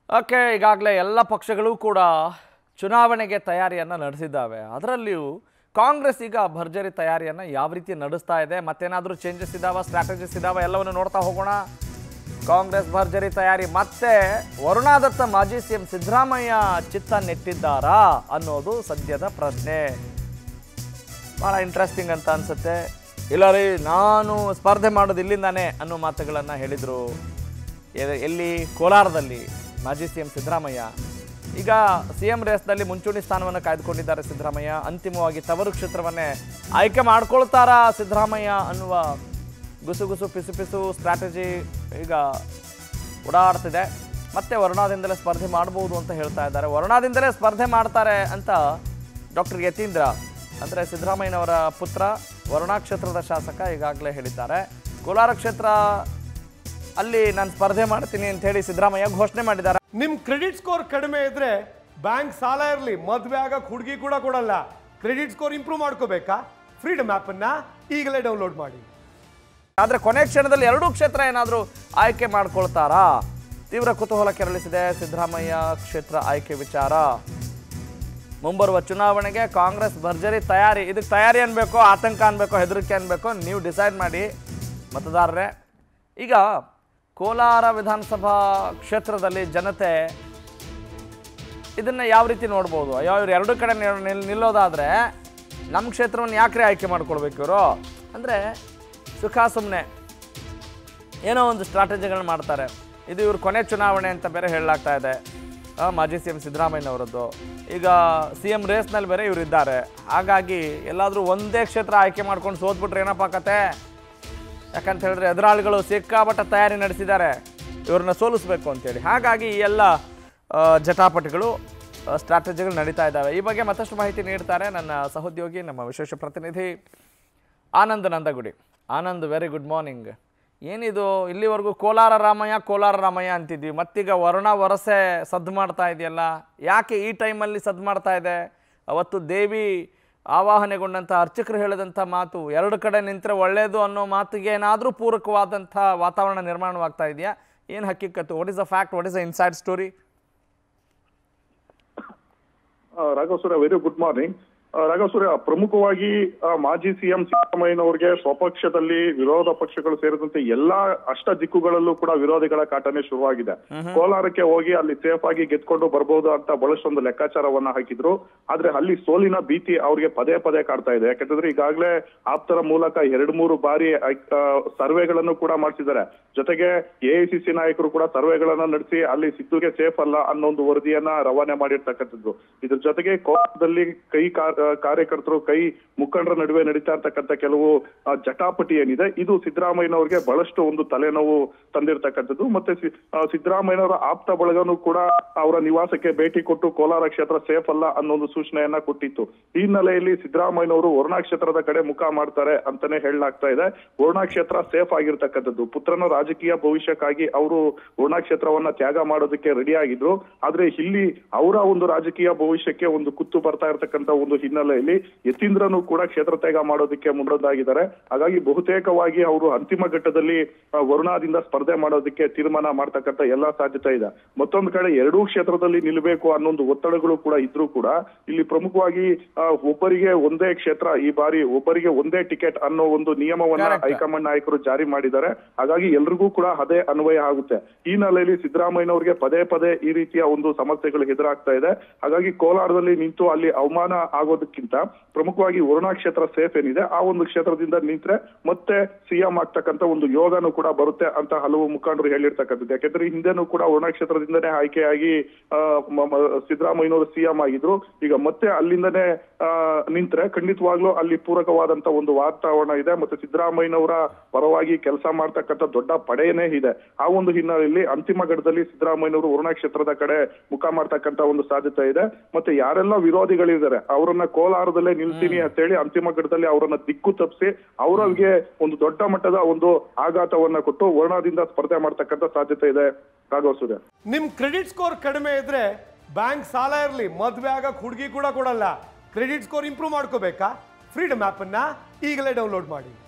Okay ಈಗಾಗಲೇ ಎಲ್ಲ ಪಕ್ಷಗಳು ಕೂಡ ಚುನಾವಣೆಗೆ ತಯಾರಿಯನ್ನು ನಡೆಸಿದ್ದಾವೆ ಅದರಲ್ಲಿಯೂ ಕಾಂಗ್ರೆಸ್ ಈಗ ಭರ್ಜರಿ ತಯಾರಿಯನ್ನು ಯಾವ ರೀತಿ ನಡೆಸ್ತಾ ಇದೆ ಮತ್ತೇನಾದರೂ ಚೇಂಜಸ್ ಇದ್ದಾವ ಸ್ಟ್ರಾಟಜಿಸ್ ಇದ್ದಾವ ಎಲ್ಲವನ್ನು ನೋಡ್ತಾ ಹೋಗೋಣ ಕಾಂಗ್ರೆಸ್ ಭರ್ಜರಿ ತಯಾರಿ ಮತ್ತೆ ವರುಣಾದತ್ತ ಮಾಜಿ ಸಿ ಎಂ ಸಿದ್ದರಾಮಯ್ಯ ಚಿತ್ತ ನೆಟ್ಟಿದ್ದಾರಾ ಅನ್ನೋದು ಸದ್ಯದ ಪ್ರಶ್ನೆ ಭಾಳ ಇಂಟ್ರೆಸ್ಟಿಂಗ್ ಅಂತ ಅನ್ಸುತ್ತೆ ಇಲ್ಲ ರೀ ನಾನು ಸ್ಪರ್ಧೆ ಮಾಡೋದು ಇಲ್ಲಿಂದಾನೆ ಅನ್ನೋ ಮಾತುಗಳನ್ನು ಹೇಳಿದರು ಎ- ಎಲ್ಲಿ ಕೋಲಾರದಲ್ಲಿ ಮಾಜಿ ಸಿ ಎಂ ಸಿದ್ದರಾಮಯ್ಯ ಈಗ ಸಿ ಎಂ ರೇಸ್ನಲ್ಲಿ ಮುಂಚೂಣಿ ಸ್ಥಾನವನ್ನು ಕಾಯ್ದುಕೊಂಡಿದ್ದಾರೆ ಸಿದ್ದರಾಮಯ್ಯ ಅಂತಿಮವಾಗಿ ತವರು ಕ್ಷೇತ್ರವನ್ನೇ ಆಯ್ಕೆ ಮಾಡ್ಕೊಳ್ತಾರಾ ಸಿದ್ದರಾಮಯ್ಯ ಅನ್ನುವ ಗುಸುಗುಸು ಪಿಸು ಪಿಸು ಸ್ಟ್ರಾಟಜಿ ಈಗ ಓಡಾಡ್ತಿದೆ ಮತ್ತೆ ವರುಣಾದಿಂದಲೇ ಸ್ಪರ್ಧೆ ಮಾಡ್ಬೋದು ಅಂತ ಹೇಳ್ತಾ ಇದ್ದಾರೆ ವರುಣಾದಿಂದಲೇ ಸ್ಪರ್ಧೆ ಮಾಡ್ತಾರೆ ಅಂತ ಡಾಕ್ಟರ್ ಯತೀಂದ್ರ ಅಂದರೆ ಸಿದ್ದರಾಮಯ್ಯನವರ ಪುತ್ರ ವರುಣಾ ಕ್ಷೇತ್ರದ ಶಾಸಕ ಈಗಾಗಲೇ ಹೇಳಿದ್ದಾರೆ ಕೋಲಾರ ಕ್ಷೇತ್ರ ಅಲ್ಲಿ ನಾನು ಸ್ಪರ್ಧೆ ಮಾಡ್ತೀನಿ ಅಂತ ಹೇಳಿ ಸಿದ್ದರಾಮಯ್ಯ ಘೋಷಣೆ ಮಾಡಿದ್ದಾರೆ ನಿಮ್ ಕ್ರೆಡಿಟ್ ಸ್ಕೋರ್ ಕಡಿಮೆ ಇದ್ರೆ ಬ್ಯಾಂಕ್ ಸಾಲ ಇರಲಿ ಮದುವೆ ಆಗಕ್ಕೆ ಹುಡುಗಿ ಕೂಡ ಕೊಡಲ್ಲ ಕ್ರೆಡಿಟ್ ಸ್ಕೋರ್ ಇಂಪ್ರೂವ್ ಮಾಡ್ಕೋಬೇಕಾ ಫ್ರೀಡಮ್ ಅನ್ನ ಈಗಲೇ ಡೌನ್ಲೋಡ್ ಮಾಡಿ ಆದರೆ ಕೊನೆ ಕ್ಷಣದಲ್ಲಿ ಎರಡೂ ಕ್ಷೇತ್ರ ಏನಾದರೂ ಆಯ್ಕೆ ಮಾಡ್ಕೊಳ್ತಾರಾ ತೀವ್ರ ಕುತೂಹಲ ಕೆರಳಿಸಿದೆ ಸಿದ್ದರಾಮಯ್ಯ ಕ್ಷೇತ್ರ ಆಯ್ಕೆ ವಿಚಾರ ಮುಂಬರುವ ಚುನಾವಣೆಗೆ ಕಾಂಗ್ರೆಸ್ ಭರ್ಜರಿ ತಯಾರಿ ಇದಕ್ಕೆ ತಯಾರಿ ಅನ್ಬೇಕೋ ಆತಂಕ ಅನ್ಬೇಕೋ ಹೆದರಿಕೆ ಅನ್ಬೇಕೋ ನೀವು ಡಿಸೈಡ್ ಮಾಡಿ ಮತದಾರರೇ ಈಗ ಕೋಲಾರ ವಿಧಾನಸಭಾ ಕ್ಷೇತ್ರದಲ್ಲಿ ಜನತೆ ಇದನ್ನ ಯಾವ ರೀತಿ ನೋಡ್ಬೋದು ಅಯ್ಯೋ ಇವ್ರು ಎರಡು ಕಡೆ ನಿಲ್- ನಿಲ್- ನಿಲ್ಲೋದಾದ್ರೆ ನಮ್ಮ ಕ್ಷೇತ್ರವನ್ನು ಯಾಕ್ರೆ ಆಯ್ಕೆ ಮಾಡ್ಕೊಳ್ಬೇಕು ಇವರು ಅಂದರೆ ಸುಖ ಸುಮ್ಮನೆ ಏನೋ ಒಂದು ಸ್ಟ್ರಾಟಜಿಗಳನ್ನ ಮಾಡ್ತಾರೆ ಇದು ಇವ್ರ ಕೊನೆ ಚುನಾವಣೆ ಅಂತ ಬೇರೆ ಹೇಳಲಾಗ್ತಾ ಇದೆ ಆ, ಮಾಜಿ ಸಿ ಎಂ ಸಿದ್ದರಾಮಯ್ಯನವರದ್ದು ಈಗ ಸಿ ಎಂ ರೇಸ್ನಲ್ಲಿ ಬೇರೆ ಇವ್ರು ಇದ್ದಾರೆ ಹಾಗಾಗಿ ಎಲ್ಲಾದರೂ ಒಂದೇ ಕ್ಷೇತ್ರ ಆಯ್ಕೆ ಮಾಡ್ಕೊಂಡು ಸೋತ್ಬಿಟ್ರೆ ಏನಪ್ಪ ಕತೆ ಯಾಕಂತ ಹೇಳಿದ್ರೆ ಎದುರಾಳಿಗಳು ಸಿಕ್ಕಾಪಟ್ಟ ತಯಾರಿ ನಡೆಸಿದ್ದಾರೆ ಇವ್ರನ್ನ ಸೋಲಿಸ್ಬೇಕು ಅಂತೇಳಿ ಹಾಗಾಗಿ ಈ ಎಲ್ಲ ಆ, ಜಟಾಪಟಿಗಳು ಸ್ಟ್ರಾಟಜಿಗಳು ನಡೀತಾ ಇದ್ದಾವೆ ಈ ಬಗ್ಗೆ ಮತ್ತಷ್ಟು ಮಾಹಿತಿ ನೀಡ್ತಾರೆ ನನ್ನ ಸಹೋದ್ಯೋಗಿ ನಮ್ಮ ವಿಶೇಷ ಪ್ರತಿನಿಧಿ Anand Nandagudi Anand very good morning ಏನಿದು ಇಲ್ಲಿವರೆಗೂ ಕೋಲಾರ ರಾಮಯ್ಯ ಕೋಲಾರ ರಾಮಯ್ಯ ಅಂತಿದ್ವಿ ಮತ್ತೀಗ ವರುಣ ವರಸೆ ಸದ್ದು ಮಾಡ್ತಾ ಇದೆಯಲ್ಲ ಯಾಕೆ ಈ ಟೈಮಲ್ಲಿ ಸದ್ದು ಮಾಡ್ತಾ ಇದೆ ಅವತ್ತು ದೇವಿ ಆವಾಹನೆಗೊಂಡಂಥ ಅರ್ಚಕರು ಹೇಳಿದಂಥ ಮಾತು ಎರಡು ಕಡೆ ನಿಂತರೆ ಒಳ್ಳೆಯದು ಅನ್ನೋ ಮಾತಿಗೆ ಏನಾದರೂ ಪೂರಕವಾದಂಥ ವಾತಾವರಣ ನಿರ್ಮಾಣವಾಗ್ತಾ ಇದೆಯಾ ಏನು ಹಕ್ಕಿಕತ್ತು what is the fact what is the inside story ಆ, Raghav Surya very good morning ಆ, ರಾಘವ್ ಸೂರ್ಯ ಪ್ರಮುಖವಾಗಿ ಆ, ಮಾಜಿ ಸಿಎಂ ಸಿದ್ದರಾಮಯ್ಯನವರಿಗೆ ಸ್ವಪಕ್ಷದಲ್ಲಿ ವಿರೋಧ ಪಕ್ಷಗಳು ಸೇರಿದಂತೆ ಎಲ್ಲಾ ಅಷ್ಟ ದಿಕ್ಕುಗಳಲ್ಲೂ ಕೂಡ ವಿರೋಧಿಗಳ ಕಾಟನೆ ಶುರುವಾಗಿದೆ ಕೋಲಾರಕ್ಕೆ ಹೋಗಿ ಅಲ್ಲಿ ಸೇಫ್ ಆಗಿ ಗೆದ್ಕೊಂಡು ಬರ್ಬೋದು ಅಂತ ಬಹಳಷ್ಟೊಂದು ಲೆಕ್ಕಾಚಾರವನ್ನ ಹಾಕಿದ್ರು ಆದ್ರೆ ಅಲ್ಲಿ ಸೋಲಿನ ಭೀತಿ ಅವ್ರಿಗೆ ಪದೇ ಪದೇ ಕಾಡ್ತಾ ಇದೆ ಯಾಕಂತಂದ್ರೆ ಈಗಾಗಲೇ ಆಪ್ತರ ಮೂಲಕ ಎರಡ್ ಮೂರು ಬಾರಿ ಆ, ಸರ್ವೆಗಳನ್ನು ಕೂಡ ಮಾಡಿಸಿದ್ದಾರೆ ಜೊತೆಗೆ ಎಐಸಿಸಿ ನಾಯಕರು ಕೂಡ ಸರ್ವೆಗಳನ್ನ ನಡೆಸಿ ಅಲ್ಲಿ ಸಿದ್ದುಗೆ ಸೇಫ್ ಅಲ್ಲ ಅನ್ನೋ ಒಂದು ವರದಿಯನ್ನ ರವಾನೆ ಮಾಡಿರ್ತಕ್ಕಂಥದ್ದು ಇದ್ರ ಜೊತೆಗೆ ಕೋಲಾರದಲ್ಲಿ ಕೈ ಕಾ- ಕಾರ್ಯಕರ್ತರು ಕೈ ಮುಖಂಡರ ನಡುವೆ ನಡೀತಾ ಇರ್ತಕ್ಕಂಥ ಕೆಲವು ಆ, ಜಟಾಪಟಿ ಏನಿದೆ ಇದು ಸಿದ್ದರಾಮಯ್ಯನವರಿಗೆ ಬಹಳಷ್ಟು ಒಂದು ತಲೆನೋವು ತಂದಿರತಕ್ಕಂಥದ್ದು ಮತ್ತೆ ಸಿ- ಆ, ಸಿದ್ದರಾಮಯ್ಯನವರ ಆಪ್ತ ಬಳಗನು ಕೂಡ ಅವರ ನಿವಾಸಕ್ಕೆ ಭೇಟಿ ಕೊಟ್ಟು ಕೋಲಾರ ಕ್ಷೇತ್ರ ಸೇಫ್ ಅಲ್ಲ ಅನ್ನೋ ಒಂದು ಸೂಚನೆಯನ್ನ ಕೊಟ್ಟಿತ್ತು ಈ ಹಿನ್ನೆಲೆಯಲ್ಲಿ ಸಿದ್ದರಾಮಯ್ಯನವರು ವರುಣಾ ಕ್ಷೇತ್ರದ ಕಡೆ ಮುಖ ಮಾಡ್ತಾರೆ ಅಂತಾನೆ ಹೇಳಲಾಗ್ತಾ ಇದೆ ವರುಣಾ ಕ್ಷೇತ್ರ ಸೇಫ್ ಆಗಿರ್ತಕ್ಕಂಥದ್ದು ಪುತ್ರನ ರಾಜಕೀಯ ಭವಿಷ್ಯಕ್ಕಾಗಿ ಅವರು ವರುಣಾ ಕ್ಷೇತ್ರವನ್ನ ತ್ಯಾಗ ಮಾಡೋದಕ್ಕೆ ರೆಡಿ ಆಗಿದ್ರು ಆದ್ರೆ ಇಲ್ಲಿ ಅವರ ಒಂದು ರಾಜಕೀಯ ಭವಿಷ್ಯಕ್ಕೆ ಒಂದು ಕುತ್ತು ಬರ್ತಾ ಇರತಕ್ಕಂತ ಒಂದು ಹಿನ್ನೆಲೆಯಲ್ಲಿ ಯತೀಂದ್ರನು ಕೂಡ ಕ್ಷೇತ್ರ ತ್ಯಾಗ ಮಾಡೋದಕ್ಕೆ ಮುಂದಾಗಿದ್ದಾರೆ ಹಾಗಾಗಿ ಬಹುತೇಕವಾಗಿ ಅವರು ಅಂತಿಮ ಘಟ್ಟದಲ್ಲಿ ಆ, ವರುಣಾದಿಂದ ಸ್ಪರ್ಧೆ ಮಾಡೋದಕ್ಕೆ ತೀರ್ಮಾನ ಮಾಡ್ತಕ್ಕಂಥ ಎಲ್ಲಾ ಸಾಧ್ಯತೆ ಇದೆ ಮತ್ತೊಂದು ಕಡೆ ಎರಡೂ ಕ್ಷೇತ್ರದಲ್ಲಿ ನಿಲ್ಲಬೇಕು ಅನ್ನೋ ಒಂದು ಒತ್ತಡಗಳು ಕೂಡ ಇದ್ರೂ ಕೂಡ ಇಲ್ಲಿ ಪ್ರಮುಖವಾಗಿ ಆ, ಒಬ್ಬರಿಗೆ ಒಂದೇ ಕ್ಷೇತ್ರ ಈ ಬಾರಿ ಒಬ್ಬರಿಗೆ ಒಂದೇ ಟಿಕೆಟ್ ಅನ್ನೋ ಒಂದು ನಿಯಮವನ್ನ Correct. ಹೈಕಮಾಂಡ್ ನಾಯಕರು ಜಾರಿ ಮಾಡಿದ್ದಾರೆ ಹಾಗಾಗಿ ಎಲ್ರಿಗೂ ಕೂಡ ಅದೇ ಅನ್ವಯ ಆಗುತ್ತೆ ಈ ಹಿನ್ನೆಲೆಯಲ್ಲಿ ಸಿದ್ದರಾಮಯ್ಯನವರಿಗೆ ಪದೇ ಪದೇ ಈ ರೀತಿಯ ಒಂದು ಸಮಸ್ಯೆಗಳು ಎದುರಾಗ್ತಾ ಇದೆ ಹಾಗಾಗಿ ಕೋಲಾರದಲ್ಲಿ ನಿಂತು ಅಲ್ಲಿ ಅವಮಾನ ಆಗೋದಕ್ಕಿಂತ ಪ್ರಮುಖವಾಗಿ ವರುಣಾ ಕ್ಷೇತ್ರ ಸೇಫ್ ಏನಿದೆ ಆ ಒಂದು ಕ್ಷೇತ್ರದಿಂದ ನಿಂತ್ರೆ ಮತ್ತೆ ಸಿಎಂ ಆಗ್ತಕ್ಕಂಥ ಒಂದು ಯೋಗನೂ ಕೂಡ ಬರುತ್ತೆ ಅಂತ ಹಲವು ಮುಖಂಡರು ಹೇಳಿರ್ತಕ್ಕಂಥದ್ದು ಯಾಕೆಂದ್ರೆ ಹಿಂದೆನೂ ಕೂಡ ವರುಣಾ ಕ್ಷೇತ್ರದಿಂದನೇ ಆಯ್ಕೆಯಾಗಿ ಆ, ಮ- ಮ- ಸಿದ್ದರಾಮಯ್ಯನವರು ಸಿಎಂ ಆಗಿದ್ರು ಈಗ ಮತ್ತೆ ಅಲ್ಲಿಂದನೇ ಆ, ನಿಂತ್ರೆ ಖಂಡಿತವಾಗ್ಲೂ ಅಲ್ಲಿ ಪೂರಕವಾದಂತ ಒಂದು ವಾತಾವರಣ ಇದೆ ಮತ್ತೆ ಸಿದ್ದರಾಮಯ್ಯನವರ ಪರವಾಗಿ ಕೆಲಸ ಮಾಡ್ತಕ್ಕಂಥ ದೊಡ್ಡ ಪಡೆಯೇ ಇದೆ ಆ ಒಂದು ಹಿನ್ನೆಲೆಯಲ್ಲಿ ಅಂತಿಮ ಘಟ್ಟದಲ್ಲಿ ಸಿದ್ದರಾಮಯ್ಯನವರು ವರುಣಾ ಕ್ಷೇತ್ರದ ಕಡೆ ಮುಖ ಮಾಡ್ತಕ್ಕಂಥ ಒಂದು ಸಾಧ್ಯತೆ ಇದೆ ಮತ್ತೆ ಯಾರೆಲ್ಲ ವಿರೋಧಿಗಳಿದ್ದಾರೆ ಅವರನ್ನ ಕೋಲಾರದಲ್ಲೇ ನಿಲ್ತೀನಿ ಅಂತೇಳಿ ಅಂತಿಮ ಘಟ್ಟದಲ್ಲಿ ಅವರನ್ನ ದಿಕ್ಕು ತಪ್ಪಿಸಿ ಅವರಿಗೆ ಒಂದು ದೊಡ್ಡ ಮಟ್ಟದ ಒಂದು ಆಘಾತವನ್ನ ಕೊಟ್ಟು ವರ್ಣದಿಂದ ಸ್ಪರ್ಧೆ ಮಾಡ್ತಕ್ಕಂಥ ಸಾಧ್ಯತೆ ಇದೆ ರಾಘವ್ ಸೂರ್ಯ ನಿಮ್ ಕ್ರೆಡಿಟ್ ಸ್ಕೋರ್ ಕಡಿಮೆ ಇದ್ರೆ ಬ್ಯಾಂಕ್ ಸಾಲ ಇರಲಿ ಮದುವೆ ಆಗಕ್ಕೆ ಹುಡುಗಿ ಕೂಡ ಕೊಡಲ್ಲ ಕ್ರೆಡಿಟ್ ಸ್ಕೋರ್ ಇಂಪ್ರೂವ್ ಮಾಡ್ಕೋಬೇಕಾ ಫ್ರೀಡಮ್ ಅನ್ನ ಈಗಲೇ ಡೌನ್ಲೋಡ್ ಮಾಡಿ